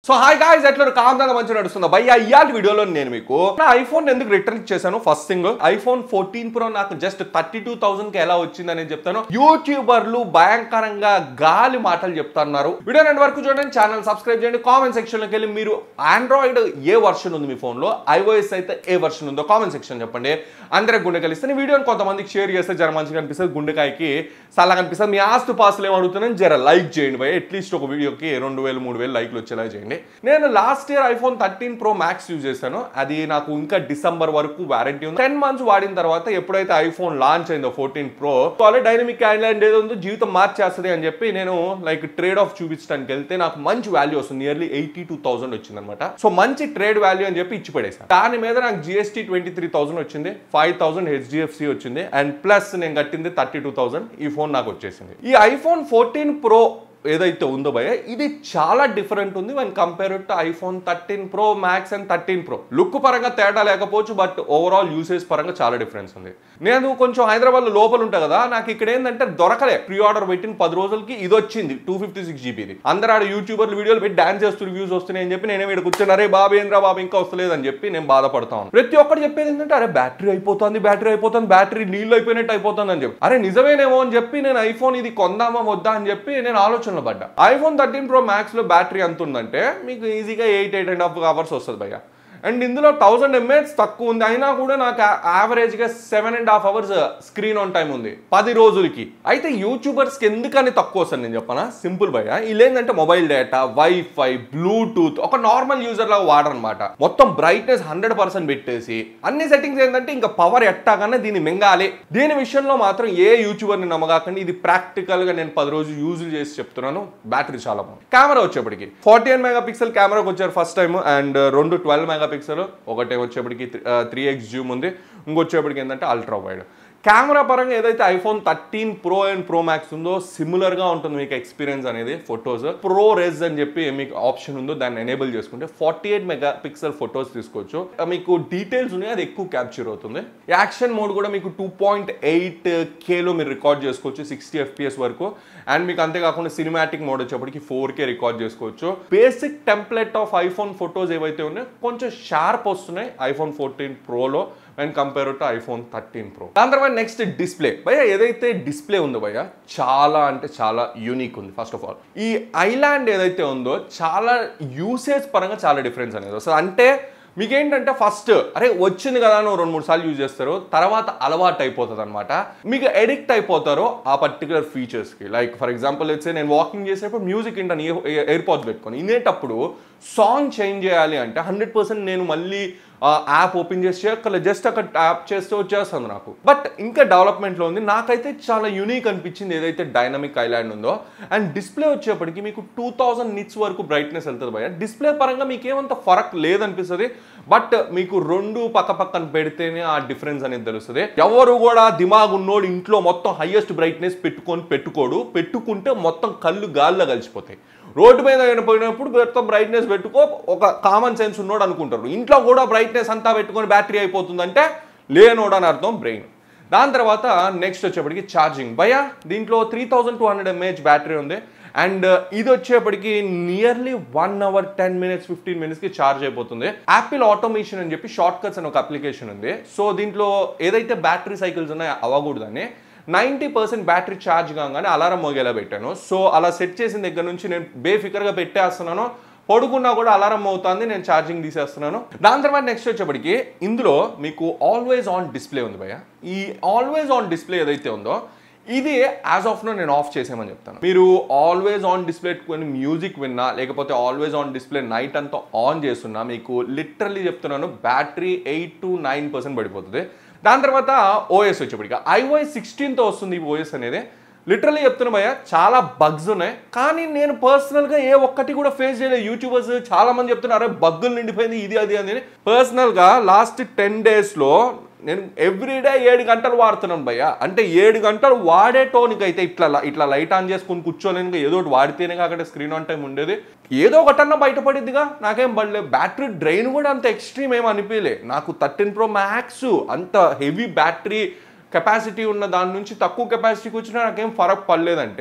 so hi guys ఎట్లా కాంతంగా మంచి నడుస్తుందా భయ్య ఇయాల వీడియోలో నేను మీకు నా ఐఫోన్ ఎందుకు రిటర్న్ చేశాను first thing iPhone fourteen pro నాకు జస్ట్ థర్టీ టూ థౌసండ్ కి ఎలా వచ్చిందని చెప్తాను యూట్యూబర్లు భయంకరంగా గాలి మాటలు చెప్తున్నారు వీడియో రెండు వరకు చూడండి ఛానల్ సబ్స్క్రైబ్ చేయండి కామెంట్ సెక్షన్ లోకి వెళ్ళి మీరు ఆండ్రాయిడ్ ఏ వర్షన్ ఉంది మీ ఫోన్ లో ఐఓఎస్ అయితే ఏ వర్షన్ ఉందో కామెంట్ సెక్షన్ చెప్పండి అందరికి గుండె కలిస్తే వీడియోని కొంతమందికి షేర్ చేస్తే జర మంచిగా అనిపిస్తుంది గుండెకాయకి సల్లగా అనిపిస్తుంది మీ ఆస్తు పాసులు ఏం అడుగుతున్నాను జర లైక్ చేయండి భయ అట్లీస్ట్ ఒక వీడియోకి రెండు వేలు మూడు వేలు లైక్లు వచ్చేలా చేయండి నేను last year iPhone thirteen pro max use చేశాను అది నాకు ఇంకా డిసెంబర్ వరకు వారంటీ ఉంది టెన్ మంత్స్ వాడిన తర్వాత ఎప్పుడైతే ఐఫోన్ లాంచ్ అయిందో ఫోర్టీన్ ప్రో వాళ్ళ డైనమిక్ ఐలాండ్ ఏదో ఉందో జీవితం మార్చేస్తుంది అని చెప్పి నేను లైక్ ట్రేడ్ ఆఫ్ చూపించడానికి వెళ్తే నాకు మంచి వాల్యూ వస్తుంది నియర్లీ ఎయిటీ టూ థౌసండ్ వచ్చింది అనమాట సో మంచి ట్రేడ్ వాల్యూ అని చెప్పి ఇచ్చి పడేసాను దాని మీద నాకు జిఎస్టీ ట్వంటీ త్రీ థౌసండ్ వచ్చింది ఫైవ్ థౌసండ్ హెచ్డిఎఫ్సి వచ్చింది అండ్ ప్లస్ నేను కట్టింది థర్టీ టూ థౌసండ్ ఈ ఫోన్ నాకు వచ్చేసింది ఈ ఐఫోన్ ఫోర్టీన్ ప్రో ఏదైతే ఉందో భయ ఇది చాలా డిఫరెంట్ ఉంది one compare to iPhone thirteen pro max and thirteen pro look పరంగా తేడా లేకపోవచ్చు బట్ ఓవరాల్ యూసేజ్ పరంగా చాలా డిఫరెన్స్ ఉంది నేను కొంచెం హైదరాబాద్ లోపల ఉంటా కదా నాకు ఇక్కడ ఏంటంటే దొరకలే ప్రీ ఆర్డర్ పెట్టిన పది రోజులకి ఇది వచ్చింది టూ ఫిఫ్టీ సిక్స్ జీబీది అందరూ ఆడ యూట్యూబర్లు వీడియోలు పెట్టి డాన్స్ చేస్తూ రివ్యూస్ వస్తున్నాయి అని చెప్పి నేను ఇక్కడ కూర్చొని అరే బాబు ఏంద్రా బాబు ఇంకా వస్తలేదు అని చెప్పి నేను బాధపడతాను ప్రతి ఒక్కటి చెప్పేది ఏంటంటే అరే బ్యాటరీ అయిపోతుంది బ్యాటరీ అయిపోతుంది బ్యాటరీ నీళ్ళు అయిపోయినట్టు అయిపోతుంది అని చెప్పి అరే నిజమేనేమో అని చెప్పి నేను ఐఫోన్ ఇది కొందామా వద్దా అని చెప్పి నేను ఆలోచనలో పడ్డా ఐఫోన్ థర్టీన్ ప్రో మ్యాక్స్ లో బ్యాటరీ ఎంత ఉందంటే మీకు ఈజీగా eight eight and half hours వస్తుంది భయ్య అండ్ ఇందులో థౌసండ్ ఎంఏహెచ్ తక్కువ ఉంది అయినా కూడా నాకు యావరేజ్ గా seven and half hours screen on time ఉంది పది రోజులకి అయితే యూట్యూబర్స్కి ఎందుకని తక్కువ వస్తుంది నేను చెప్పనా సింపుల్ భయ్య వీళ్ళు ఏంటంటే మొబైల్ డేటా వైఫై బ్లూటూత్ ఒక నార్మల్ యూజర్ లాగా వాడరనమాట మొత్తం బ్రైట్నెస్ హండ్రెడ్ పర్సెంట్ పెట్టేసి అన్ని సెట్టింగ్స్ ఏంటంటే ఇంకా పవర్ ఎట్టాగానే దీన్ని మింగాలి దీని విషయంలో మాత్రం ఏ యూట్యూబర్ని నమ్మగాకండి ఇది ప్రాక్టికల్ గా నేను పది రోజులు యూజ్ చేసి చెప్తున్నాను బ్యాటరీ చాలా బాగుంది కెమెరా వచ్చేప్పటికి ఫార్టీ ఎయిట్ మెగా పిక్సెల్ కెమెరాకి వచ్చారు ఫస్ట్ టైం అండ్ రెండు ట్వెల్వ్ మెగా పిక్సెల్ ఒకటే వచ్చేప్పటికి త్రీ ఎక్స్ జూమ్ ఉంది ఇంకొచ్చేప్పటికి ఏంటంటే అల్ట్రా వైడ్ కెమెరా పరంగా ఏదైతే iPhone thirteen pro and pro max ఉందో సిమిలర్ గా ఉంటుంది మీకు ఎక్స్పీరియన్స్ అనేది ఫొటోస్ ప్రో రెజ్ అని చెప్పి మీకు ఆప్షన్ ఉందో దాన్ని ఎనేబుల్ చేసుకుంటే forty eight mega pixel photos తీసుకోవచ్చు మీకు డీటెయిల్స్ ఉన్నాయి అది ఎక్కువ క్యాప్చర్ అవుతుంది యాక్షన్ మోడ్ కూడా మీకు టూ పాయింట్ ఎయిట్ కేలో మీరు రికార్డ్ చేసుకోవచ్చు సిక్స్టీ ఎఫ్పిఎస్ వరకు అండ్ మీకు అంతేకాకుండా సినిమాటిక్ మోడ్ వచ్చేప్పటికి ఫోర్ కే రికార్డ్ చేసుకోవచ్చు basic template of iPhone photos ఏవైతే ఉన్నాయో కొంచెం షార్ప్ వస్తున్నాయి ఐఫోన్ ఫోర్టీన్ ప్రోలో and compare to iPhone thirteen pro దాని తర్వాత నెక్స్ట్ డిస్ప్లే భయ్య ఏదైతే డిస్ప్లే ఉందో భయ్య చాలా అంటే చాలా యూనిక్ ఉంది ఫస్ట్ ఆఫ్ ఆల్ ఈ ఐలాండ్ ఏదైతే ఉందో చాలా యూసేజ్ పరంగా చాలా డిఫరెన్స్ అనేది వస్తుంది అంటే మీకేంటంటే ఫస్ట్ అరే వచ్చింది కదా అని రెండు మూడు సార్లు యూజ్ చేస్తారు తర్వాత అలవాటు అయిపోతుంది అనమాట మీకు ఎడిక్ట్ అయిపోతారో ఆ పర్టికులర్ ఫీచర్స్కి లైక్ ఫర్ ఎగ్జాంపుల్ వచ్చే నేను వాకింగ్ చేసేటప్పుడు మ్యూజిక్ ఇంటాను ఎయిర్ పాడ్స్ పెట్టుకొని వినేటప్పుడు సాంగ్ చేంజ్ చేయాలి అంటే హండ్రెడ్ పర్సెంట్ నేను మళ్ళీ యాప్ ఓపెన్ చేసి చేయక్కర్లేదు జస్ట్ అక్కడ ట్యాప్ చేస్తే వచ్చేస్తుంది నాకు బట్ ఇంకా డెవలప్మెంట్లో ఉంది నాకైతే చాలా యూనిక్ అనిపించింది ఏదైతే డైనమిక్ ఐలాండ్ ఉందో అండ్ డిస్ప్లే వచ్చేప్పటికి మీకు టూ థౌసండ్ నిట్స్ వరకు బ్రైట్నెస్ వెళ్తుంది భయ డిస్ప్లే పరంగా మీకు ఏమంత ఫరక్ లేదనిపిస్తుంది బట్ మీకు రెండు పక్క పక్కన పెడితేనే ఆ డిఫరెన్స్ అనేది తెలుస్తుంది ఎవరు కూడా దిమాగ్ ఉన్నోడు ఇంట్లో మొత్తం హైయెస్ట్ బ్రైట్నెస్ పెట్టుకొని పెట్టుకోడు పెట్టుకుంటే మొత్తం కళ్ళు గాల్లో కలిసిపోతాయి రోడ్డు మీద పోయినప్పుడు మొత్తం బ్రైట్నెస్ పెట్టుకో ఒక కామన్ సెన్స్ ఉన్నోడు అనుకుంటారు ఇంట్లో కూడా బ్రైట్నెస్ అంతా పెట్టుకొని బ్యాటరీ అయిపోతుందంటే లేనోడు అని అర్థం బ్రెయిన్ దాని తర్వాత నెక్స్ట్ వచ్చేప్పటికి ఛార్జింగ్ భయ దీంట్లో three thousand two hundred mAh battery ఉంది అండ్ ఇది వచ్చేప్పటికి nearly one hour ten minutes fifteen మినిట్స్కి ఛార్జ్ అయిపోతుంది యాపిల్ ఆటోమేషన్ అని చెప్పి షార్ట్ కట్స్ అని ఒక అప్లికేషన్ ఉంది సో దీంట్లో ఏదైతే బ్యాటరీ సైకిల్స్ ఉన్నాయో అవ్వకూడదని నైంటీ పర్సెంట్ బ్యాటరీ ఛార్జ్ కాగానే అలారం మోగేలా పెట్టాను సో అలా సెట్ చేసిన దగ్గర నుంచి నేను బేఫికర్గా పెట్టేస్తున్నాను పడుకున్నా కూడా అలారం అవుతుంది నేను ఛార్జింగ్ తీసేస్తున్నాను దాని తర్వాత నెక్స్ట్ వచ్చేప్పటికి ఇందులో మీకు ఆల్వేస్ ఆన్ డిస్ప్లే ఉంది భయ్య ఈ ఆల్వేస్ ఆన్ డిస్ప్లే ఏదైతే ఉందో ఇది యాజ్ ఆఫ్ నో నేను ఆఫ్ చేసేయమని చెప్తాను మీరు ఆల్వేస్ ఆన్ డిస్ప్లే పెట్టుకొని మ్యూజిక్ విన్నా లేకపోతే ఆల్వేస్ ఆన్ డిస్ప్లే నైట్ అంతా ఆన్ చేస్తున్నా మీకు లిటరల్లీ చెప్తున్నాను battery eight to nine percent పడిపోతుంది దాని తర్వాత ఓఎస్ వచ్చేప్పటికి ఐఓఎస్ సిక్స్టీన్తో వస్తుంది ఈ ఓఎస్ అనేది లిటరల్లీ చెప్తున్నా భయ్య చాలా బగ్స్ ఉన్నాయి కానీ నేను పర్సనల్గా ఏ ఒక్కటి కూడా ఫేస్ చేయలేదు యూట్యూబర్స్ చాలా మంది చెప్తున్నారు బగ్గులు నిండిపోయింది ఇది అది అని పర్సనల్గా లాస్ట్ టెన్ డేస్లో నేను ఎవ్రీడే ఏడు గంటలు వాడుతున్నాను భయ్య అంటే ఏడు గంటలు వాడే టోన్కి అయితే ఇట్లా ఇట్లా లైట్ ఆన్ చేసుకుని కూర్చోలేను ఏదో ఒకటి వాడితేనే కాకుండా స్క్రీన్ ఆన్ టైం ఉండేది ఏదో ఒకటన్నా బయటపడిద్దిగా నాకేం పడలేదు బ్యాటరీ డ్రైన్ కూడా అంత ఎక్స్ట్రీమ్ ఏం అనిపించలే నాకు థర్టీన్ ప్రో మ్యాక్స్ అంత హెవీ బ్యాటరీ కెపాసిటీ ఉన్న దాని నుంచి తక్కువ కెపాసిటీకి వచ్చినా నాకేం ఫరక్ పడలేదంటే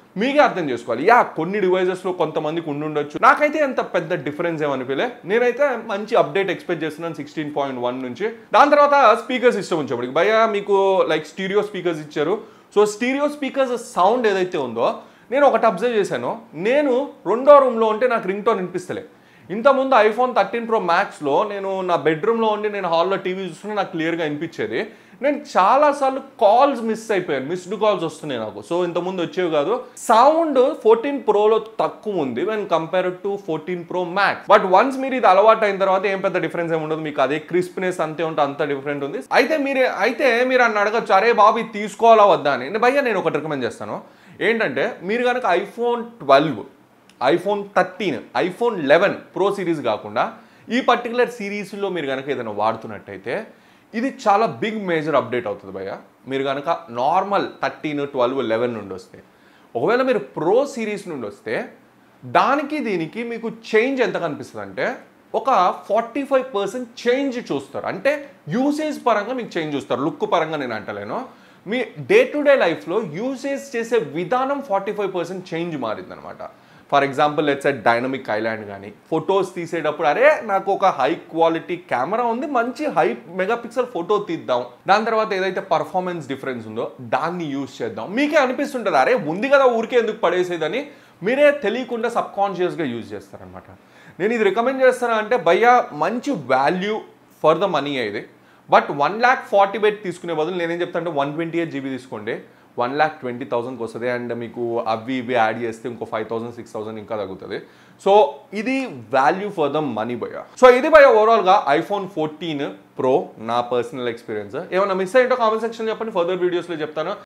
మీకే అర్థం చేసుకోవాలి యా కొన్ని డివైజెస్లో కొంతమందికి ఉండుండొచ్చు నాకైతే అంత పెద్ద డిఫరెన్స్ ఏమనిపించలే నేనైతే మంచి అప్డేట్ ఎక్స్పెక్ట్ చేస్తున్నాను సిక్స్టీన్ పాయింట్ వన్ నుంచి దాని తర్వాత స్పీకర్ సిస్టమ్ వచ్చేప్పటికి భయ మీకు లైక్ స్టీరియో స్పీకర్స్ ఇచ్చారు సో స్టీరియో స్పీకర్స్ సౌండ్ ఏదైతే ఉందో నేను ఒకటి అబ్జర్వ్ చేశాను నేను రెండో రూమ్లో ఉంటే నాకు రింగ్ టోన్ వినిపిస్తలే ఇంతకుముందు ఐఫోన్ థర్టీన్ ప్రో మ్యాక్స్లో నేను నా బెడ్రూమ్లో ఉండి నేను హాల్లో టీవీ చూస్తున్నా నాకు క్లియర్గా వినిపించేది నేను చాలాసార్లు కాల్స్ మిస్ అయిపోయాను మిస్డ్ కాల్స్ వస్తున్నాయి నాకు సో ఇంతకుముందు వచ్చేవి కాదు సౌండ్ ఫోర్టీన్ ప్రోలో తక్కువ ఉంది when compare to fourteen pro max but once మీరు ఇది అలవాటు అయిన తర్వాత ఏం పెద్ద డిఫరెన్స్ ఏమి ఉండదు మీకు అదే క్రిస్ప్నెస్ అంతే ఉంటే అంత డిఫరెంట్ ఉంది అయితే మీరు అయితే మీరు అన్న అడగచ్చు అరే బాబు ఇది తీసుకోవాలా వద్దా అని నేను భయ్యా నేను ఒకటి రికమెండ్ చేస్తాను ఏంటంటే మీరు కనుక iPhone twelve iPhone thirteen iPhone eleven pro series కాకుండా ఈ పర్టికులర్ సిరీస్లో మీరు కనుక ఏదైనా వాడుతున్నట్టయితే ఇది చాలా బిగ్ మేజర్ అప్డేట్ అవుతుంది భయ్య మీరు కనుక నార్మల్ థర్టీన్ ట్వెల్వ్ లెవెన్ నుండి వస్తే ఒకవేళ మీరు ప్రో సిరీస్ నుండి వస్తే దానికి దీనికి మీకు చేంజ్ ఎంత కనిపిస్తుంది అంటే ఒక ఫార్టీ ఫైవ్ పర్సెంట్ చేంజ్ చూస్తారు అంటే యూసేజ్ పరంగా మీకు చేంజ్ చూస్తారు లుక్ పరంగా నేను అంటలేను మీ డే టు డే లైఫ్లో యూసేజ్ చేసే విధానం ఫార్టీ ఫైవ్ పర్సెంట్ చేంజ్ మారిందనమాట for example let's at dynamic island కానీ ఫొటోస్ తీసేటప్పుడు అరే నాకు ఒక హై క్వాలిటీ కెమెరా ఉంది మంచి హై మెగాపిక్సెల్ ఫోటో తీద్దాం దాని తర్వాత ఏదైతే పర్ఫార్మెన్స్ డిఫరెన్స్ ఉందో దాన్ని యూస్ చేద్దాం మీకే అనిపిస్తుంటుంది అరే ఉంది కదా ఊరికే ఎందుకు పడేసేదని మీరే తెలియకుండా సబ్ కాన్షియస్గా యూజ్ చేస్తారనమాట నేను ఇది రికమెండ్ చేస్తాను అంటే భయ్యా మంచి వాల్యూ ఫర్ ద మనీ ఇది but one lakh forty bet తీసుకునే బదులు నేనేం చెప్తాను అంటే వన్ ట్వంటీ ఎయిట్ జీబీ తీసుకోండి వన్ ల్యాక్ ట్వంటీ థౌసండ్కి వస్తుంది అండ్ మీకు అవి ఇవి యాడ్ చేస్తే ఇంకో ఫైవ్ థౌసండ్ సిక్స్ థౌసండ్ ఇంకా తగ్గుతుంది సో ఇది వాల్యూ ఫర్ ద మనీ భయ సో ఇది భయ ఓవరాల్గా ఐఫోన్ ఫోర్టీన్ ప్రో నా పర్సనల్ ఎక్స్పీరియన్స్ ఏమైనా మిస్ అయ్యింటో కామెంట్ సెక్షన్ చెప్పండి ఫర్దర్ వీడియోస్లో చెప్తాను